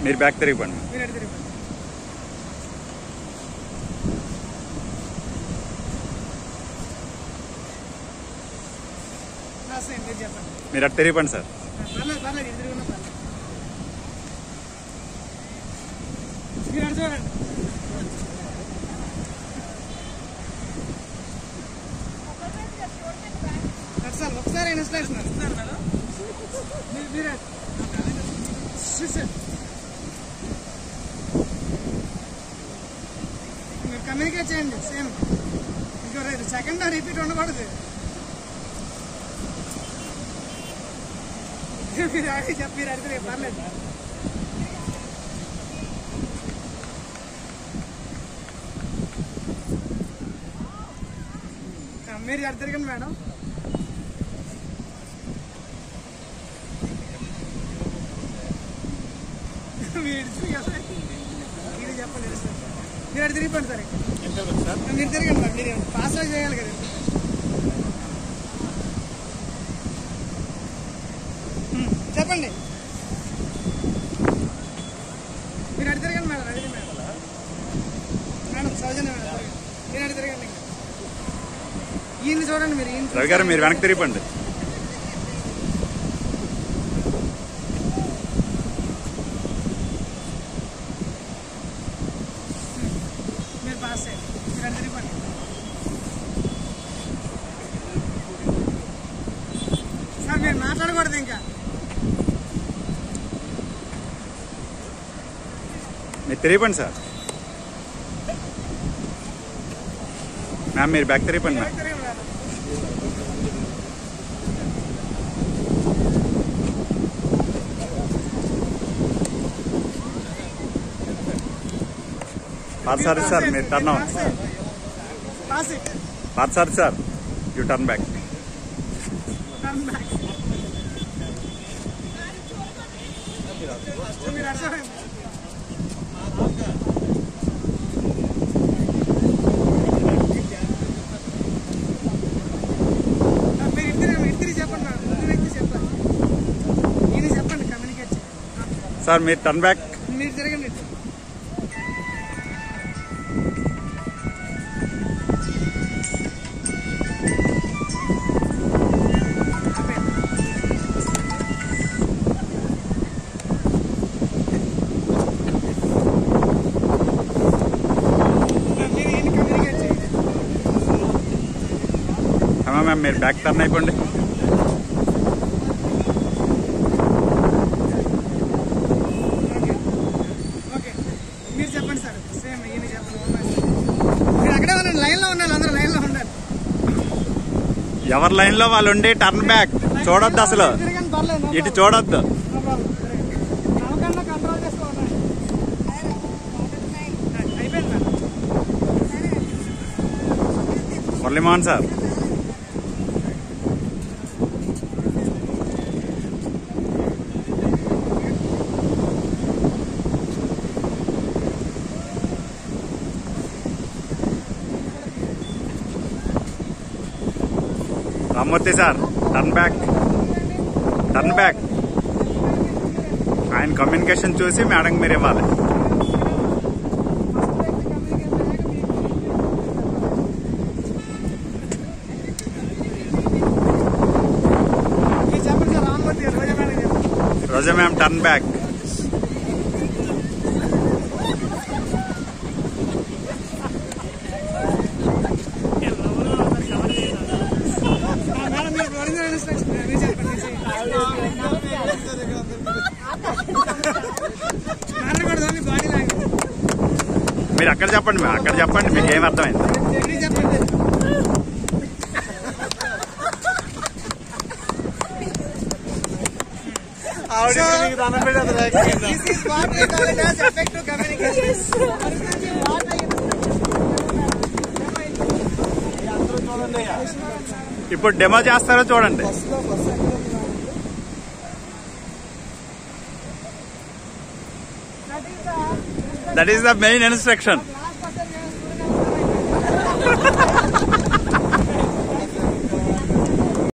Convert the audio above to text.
మీరు బ్యాక్ తిరిగిపోండి మీరు అటు తిరిగి సార్ మీరు చెప్పండి మీరు అటు తిరిగిపోండి సార్ పర్లేదు పర్లేదు ఇటు తిరుగున్నా పర్లేదు మీరు అటు చూడండి అటు సార్ ఒకసారి అయినా స్లైడ్స్ మీరు మీరు అటు. సార్ మీరు కమ్యూనికేట్ చేయండి సేమ్ ఇంకో సెకండ్ రిపీట్ ఉండకూడదు మీరు అడిగి చెప్పి మీరు అడిగితే పర్లేదు ఆ, మీరు అటు తిరగండి మేడం వీడు తిరిగి- వీడు చెప్పండి వీడు సార్. మీరు అటు తిరిగిపోండి సార్ మీరు తిరగండి మరి మీరు పాస్ చేయాలి కదా ఉమ్, చెప్పండి మీరు అడి తిరగండి మేడం అడిగి మేడం మేడం సౌజన్య మేడం తిరగండి. మీరు అడి తిరగండి ఇంకా. ఈయన్ని చూడండి మీరు ఈయన రవి గారు మీరు వెనక్కి తిరిగిపోండి మీరు పాస్ అయ్యారు మీరు అడి తిరిగిపోండి సార్ మీరు మాట్లాడకూడదు ఇంకా మీరు తిరిగిపోండి సార్ మ్యామ్ మీరు బ్యాక్ తిరిగిపోండి మ్యామ్ తిరగండి మేడం పాత సార్ సార్ మీరు టర్న్ అవుట్ పాస్ ఇట్ పాత sir sir you turn back turn back మీరు అటు చూడండి మీరు ఇద్దరు ఇద్దరు చెప్పండి మేడం ముందు వ్యక్తి చెప్పాలి ఈయన చెప్పండి కమ్యూనికేట్ చేయండి సార్ మీరు టర్న్ బ్యాక్ మీరు తిరగండి ఇటు. మీరు ఈయన కమ్యూనికేట్ చేయండి అమ్మా మ్యామ్ మీరు బ్యాక్ టర్న్ అయిపోండి ఓకే మీరు చెప్పండి సార్ సేమ్ ఈయన చెప్పండి ఉన్నాయి సార్. మీరు అక్కడే ఉండండి లైన్లో ఉండాలి అందరూ లైన్లో ఉండాలి ఎవరి లైన్లో వాళ్ళు ఉండి టర్న్ బ్యాక్ చూడొద్దు అసలు తిరగండి పర్లేదు no ఇటు problem. చూడొద్దు No problem. తిరగండి. నమ్మకంగా కంట్రోల్ చేసుకోవాలి అయిపోయింది madam Muralimohan sir Rammurthy sir turn back turn back ఆయన కమ్యూనికేషన్ చూసి మేడం మీరు ఇవ్వాలి మీరు చెప్పండి సార్ రామ్మూర్తి గారు రోజా మేడం చెప్పండి రోజా మ్యామ్ టర్న్ బ్యాక్ ఆ, మేడం మీరు ఒరిజినల్ ఇన్స్ట్రక్షన్ మీరు చెప్పండి మీరు చేయండి. మాట్లాడకూడదు మీ బాడీ లాంగ్వేజ్ మీరు అక్కడ చెప్పండి మ్యామ్ అక్కడ చెప్పండి మీకు ఏం అర్థమైంది మీరు చెప్పండి This is what we call it as effective communication. ఇప్పుడు డెమో చేస్తారో చూడండి that is the main instruction Last person,